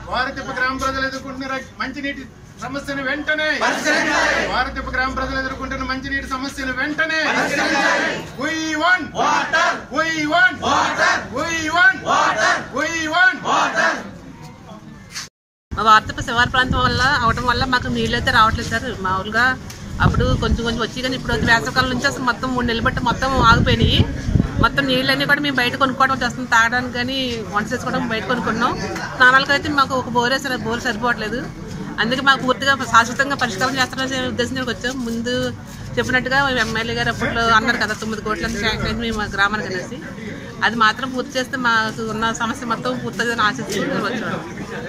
వారతిప్ప గ్రామ ప్రజలు ఎదుర్కొంటున్న మంచినీటి సమస్యను వెంటనే వారతిప్ప గ్రామ ప్రజలు ఎదుర్కొంటున్న మంచినీటి సమస్యను వెంటనే We want water. We want water. We want water. We want water. మా వార్తప శివారు ప్రాంతం వల్ల అవడం వల్ల మాకు నీళ్ళు అయితే రావట్లేదు సార్ మామూలుగా అప్పుడు కొంచెం కొంచెం వచ్చి కానీ ఇప్పుడు వేసవకాలం నుంచి అసలు మొత్తం మూడు నెలలు బట్టి మొత్తం ఆగిపోయినాయి మొత్తం నీళ్ళన్నీ కూడా మేము బయట కొనుక్కోవడం వస్తుంది తాగడానికి కానీ వంట చేసుకోవడం బయట కొనుక్కున్నాం స్నానాలకు అయితే మాకు ఒక బోర్ వేసారు బోర్ సరిపోవట్లేదు అందుకే మాకు పూర్తిగా శాశ్వతంగా పరిష్కారం చేస్తారనే ఉద్దేశంతో వచ్చాం ముందు చెప్పినట్టుగా ఎమ్మెల్యే గారు అప్పట్లో అన్నారు కదా తొమ్మిది కోట్ల శాంక్షన్ అయింది మేము గ్రామానికి అనేసి అది మాత్రం పూర్తి చేస్తే మాకు ఉన్న సమస్య మొత్తం పూర్తిగా ఆశిస్తూ వచ్చాము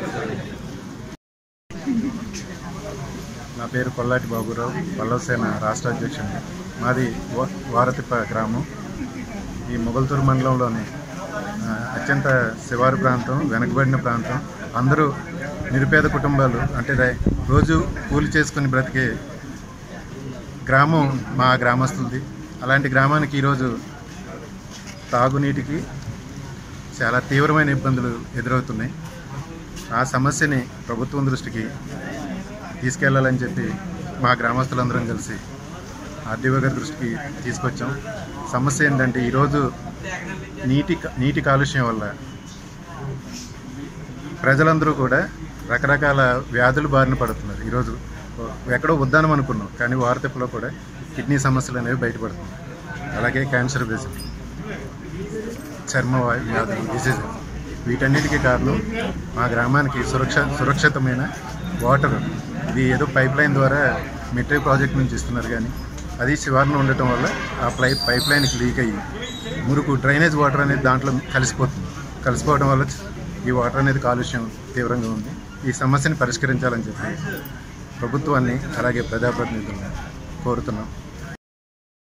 నా పేరు కొల్లాటి బాబురావు పల్లవసేన రాష్ట్ర అధ్యక్షుడిని మాది వా- వారతిప్ప గ్రామం ఈ మొగల్తూరు మండలంలోని ఆ, అత్యంత శివారు ప్రాంతం వెనకబడిన ప్రాంతం అందరూ నిరుపేద కుటుంబాలు అంటే రై- రోజు కూలి చేసుకుని బ్రతికే గ్రామం మా గ్రామస్తులది అలాంటి గ్రామానికి ఈరోజు తాగునీటికి చాలా తీవ్రమైన ఇబ్బందులు ఎదురవుతున్నాయి ఆ సమస్యని ప్రభుత్వం దృష్టికి తీసుకెళ్లాలని చెప్పి మా గ్రామస్తులందరం కలిసి ఆర్డీఓ గారి దృష్టికి తీసుకొచ్చాం సమస్య ఏంటంటే ఈరోజు నీటి నీటి కాలుష్యం వల్ల ప్రజలందరూ కూడా రకరకాల వ్యాధులు బారిన పడుతున్నారు ఈరోజు ఎక్కడో వద్దానం అనుకున్నాం కానీ వారతిప్పలో కూడా కిడ్నీ సమస్యలు అనేవి బయటపడుతున్నాయి అలాగే క్యాన్సర్ బేసిక్ చర్మ వా- వ్యాధులు డిసీజ్ వీటన్నిటికీ కారణం మా గ్రామానికి సురక్ష సురక్షితమైన వాటర్ ఇది ఏదో పైప్ లైన్ ద్వారా మెట్రో ప్రాజెక్ట్ నుంచి ఇస్తున్నారు కానీ అది శివారును ఉండటం వల్ల ఆ పై పైప్ లైన్కి లీక్ అయ్యి మురుకు డ్రైనేజ్ వాటర్ అనేది దాంట్లో కలిసిపోతుంది కలిసిపోవడం వల్ల ఈ వాటర్ అనేది కాలుష్యం తీవ్రంగా ఉంది ఈ సమస్యని పరిష్కరించాలని చెప్పి ప్రభుత్వాన్ని అలాగే ప్రజాప్రతినిధులను కోరుతున్నాం